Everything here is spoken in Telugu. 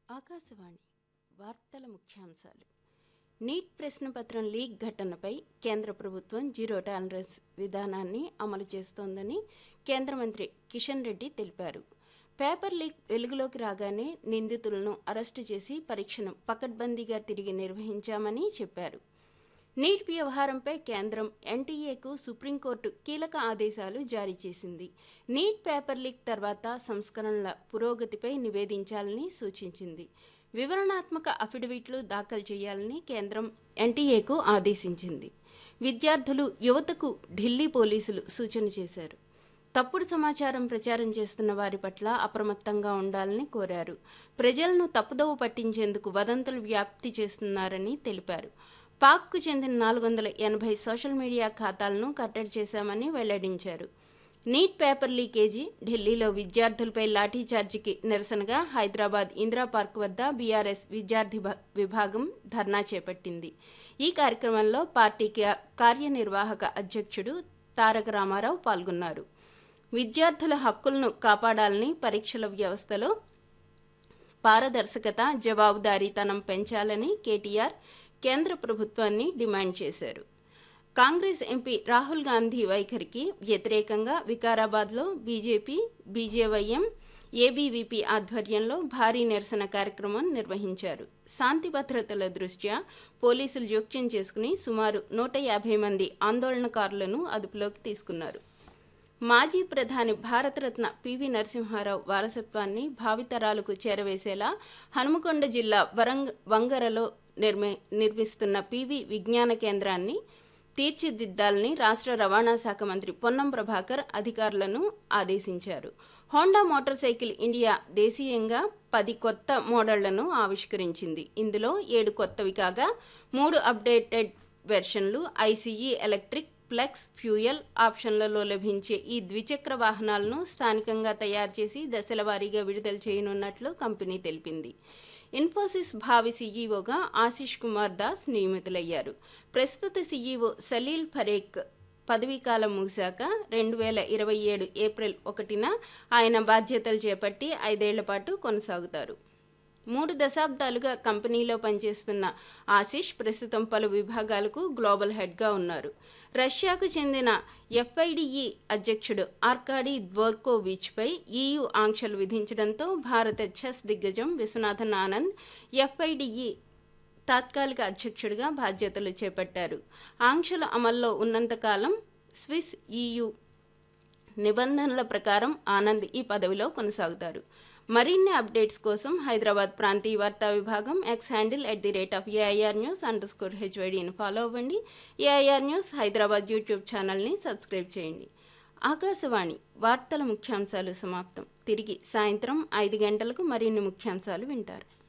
ఆకాశవాణి వార్తల ముఖ్యాంశాలు నీట్ ప్రశ్నపత్రం లీక్ ఘటనపై కేంద్ర ప్రభుత్వం జీరో టాలరెన్స్ విధానాన్ని అమలు చేస్తోందని కేంద్ర మంత్రి కిషన్ రెడ్డి తెలిపారు పేపర్ లీక్ వెలుగులోకి రాగానే నిందితులను అరెస్టు చేసి పరీక్షను పకడ్బందీగా తిరిగి నిర్వహించామని చెప్పారు నీట్ వ్యవహారంపై కేంద్రం ఎన్టీఏకు సుప్రీంకోర్టు కీలక ఆదేశాలు జారీ చేసింది నీట్ పేపర్ లీక్ తర్వాత సంస్కరణల పురోగతిపై నివేదించాలని సూచించింది వివరణాత్మక అఫిడవిట్లు దాఖలు చేయాలని కేంద్రం ఎన్టీఏకు ఆదేశించింది విద్యార్థులు యువతకు ఢిల్లీ పోలీసులు సూచన చేశారు తప్పుడు సమాచారం ప్రచారం చేస్తున్న వారి పట్ల అప్రమత్తంగా ఉండాలని కోరారు ప్రజలను తప్పుదోవ పట్టించేందుకు వదంతులు వ్యాప్తి చేస్తున్నారని తెలిపారు పాక్కు చెందిన నాలుగు వందల ఎనభై సోషల్ మీడియా ఖాతాలను కట్టడి చేశామని వెల్లడించారు నీట్ పేపర్ లీకేజీ ఢిల్లీలో విద్యార్థులపై లాఠీచార్జికి నిరసనగా హైదరాబాద్ ఇందిరా పార్క్ వద్ద బీఆర్ఎస్ విద్యార్థి భ- విభాగం ధర్నా చేపట్టింది ఈ కార్యక్రమంలో పార్టీ కా- కార్యనిర్వాహక అధ్యక్షుడు తారక రామారావు పాల్గొన్నారు విద్యార్థుల హక్కులను కాపాడాలని పరీక్షల వ్యవస్థలో పారదర్శకత జవాబుదారీతనం పెంచాలని కేటీఆర్ కేంద్ర ప్రభుత్వాన్ని డిమాండ్ చేశారు కాంగ్రెస్ ఎంపీ రాహుల్ గాంధీ వైఖరికి వ్యతిరేకంగా వికారాబాద్లో బీజేపీ బీజేవైఎం ఏబీవీపీ ఆధ్వర్యంలో భారీ నిరసన కార్యక్రమం నిర్వహించారు శాంతి భద్రతల దృష్ట్యా పోలీసులు జోక్యం చేసుకుని సుమారు నూట యాభై మంది ఆందోళనకారులను అదుపులోకి తీసుకున్నారు మాజీ ప్రధాని భారతరత్న పివి నరసింహారావు వారసత్వాన్ని భావితరాలకు చేరవేసేలా హనుమకొండ జిల్లా వరంగ వంగరలో నిర్మి నిర్మిస్తున్న పివి విజ్ఞాన కేంద్రాన్ని తీర్చిదిద్దాలని రాష్ట్ర రవాణా శాఖ మంత్రి పొన్నం ప్రభాకర్ అధికారులను ఆదేశించారు హోండా మోటార్ సైకిల్ ఇండియా దేశీయంగా పది కొత్త మోడళ్లను ఆవిష్కరించింది ఇందులో ఏడు కొత్తవి కాగా మూడు అప్డేటెడ్ వెర్షన్లు ఐసీఈ ఎలక్ట్రిక్ ప్లెక్స్ ఫ్యూయల్ ఆప్షన్లలో లభించే ఈ ద్విచక్ర వాహనాలను స్థానికంగా తయారు చేసి దశల వారీగా విడుదల చేయనున్నట్లు కంపెనీ తెలిపింది ఇన్ఫోసిస్ భావి సీఈఓగా ఆశిష్ కుమార్ దాస్ నియమితులయ్యారు ప్రస్తుత సీఈఓ సలీల్ ఫరేక్ పదవీకాలం ముగిశాక రెండు వేల ఇరవై ఏడు ఏప్రిల్ ఒకటిన ఆయన బాధ్యతలు చేపట్టి ఐదేళ్ల పాటు కొనసాగుతారు మూడు దశాబ్దాలుగా కంపెనీలో పనిచేస్తున్న ఆశిష్ ప్రస్తుతం పలు విభాగాలకు గ్లోబల్ హెడ్గా ఉన్నారు రష్యాకు చెందిన ఎఫ్ఐడిఈ అధ్యక్షుడు ఆర్కాడీ ద్వోర్కోవిచ్పై ఈయూ ఆంక్షలు విధించడంతో భారత చెస్ దిగ్గజం విశ్వనాథన్ ఆనంద్ ఎఫ్ఐడిఈ తాత్కాలిక అధ్యక్షుడిగా బాధ్యతలు చేపట్టారు ఆంక్షలు అమల్లో ఉన్నంతకాలం స్విస్ ఈయూ నిబంధనల ప్రకారం ఆనంద్ ఈ పదవిలో కొనసాగుతారు మరిన్ని అప్డేట్స్ కోసం హైదరాబాద్ ప్రాంతీయ వార్తా విభాగం X handle at the rate of AIR news underscore హెచ్వైడీని ఫాలో అవ్వండి ఏఐఆర్ న్యూస్ హైదరాబాద్ యూట్యూబ్ ఛానల్ని సబ్స్క్రైబ్ చేయండి ఆకాశవాణి వార్తల ముఖ్యాంశాలు సమాప్తం తిరిగి సాయంత్రం ఐదు గంటలకు మరిన్ని ముఖ్యాంశాలు వింటారు